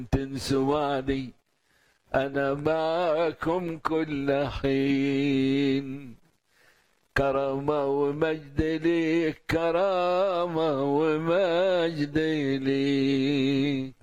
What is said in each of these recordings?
تنسوا وعدي أنا معكم كل حين كرامة ومجد ليك كرامة ومجد ليك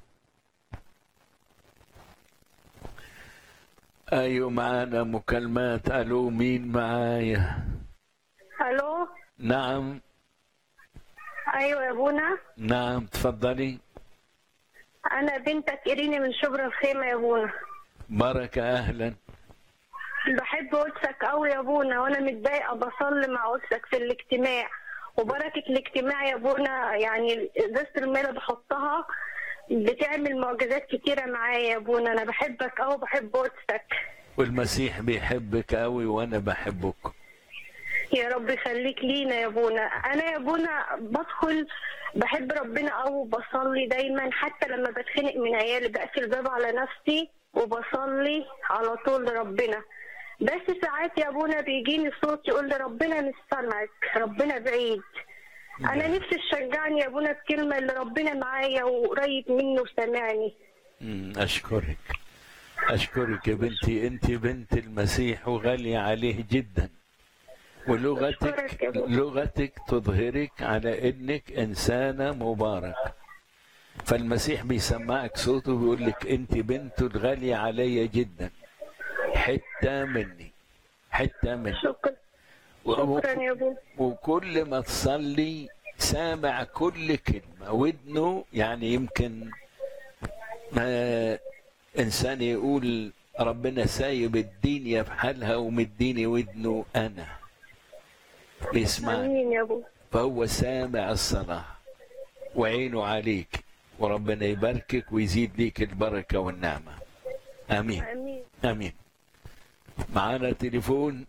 أيوة معانا مكالمات ألو مين معايا الو نعم ايوه يا ابونا نعم تفضلي انا بنتك ايريني من شبرا الخيمه يا ابونا بركة أهلا بحب قدسك قوي يا ابونا وانا متضايقه بصلي مع قدسك في الاجتماع وبركه الاجتماع يا ابونا يعني ازازه الميه اللي بحطها بتعمل معجزات كتيره معايا يا ابونا انا بحبك قوي بحب قدسك والمسيح بيحبك أوي وأنا بحبك يا رب يخليك لينا يا ابونا انا يا ابونا بدخل بحب ربنا قوي وبصلي دايما حتى لما بتخنق من عيالي بقفل الباب على نفسي وبصلي على طول لربنا بس ساعات يا ابونا بيجيني صوت يقول لي ربنا مش سامعك ربنا بعيد انا نفسي تشجعني يا ابونا بكلمه اللي ربنا معايا وقريب مني وسامعني أمم، أشكرك أشكرك يا بنتي أنت بنت المسيح وغالية عليه جدا ولغتك أشكرك يا بابا. لغتك تظهرك على إنك إنسانة مباركة فالمسيح بيسمعك صوته ويقول لك أنت بنته الغالية علي جدا حتة مني حتة مني شكرا و- شكرا يا ابونا وكل ما تصلي سامع كل كلمة ودنه يعني يمكن ما إنسان يقول ربنا سايب الدنيا في حالها ومديني ودنه أنا بيسمعني امين يا ابونا فهو سامع الصلاة وعينه عليك وربنا يباركك ويزيد ليك البركة والنعمة آمين امين امين معانا تليفون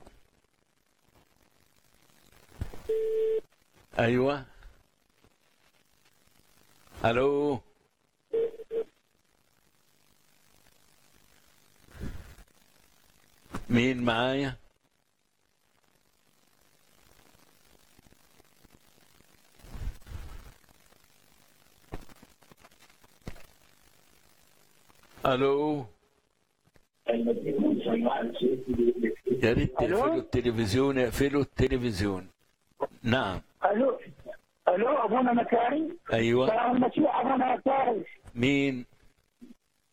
ايوه الو مين معايا الو يا ريت تقفلوا التلفزيون اقفلوا التلفزيون نعم الو الو ابونا مكاري ايوه سلام المسيح ابونا مكاري مين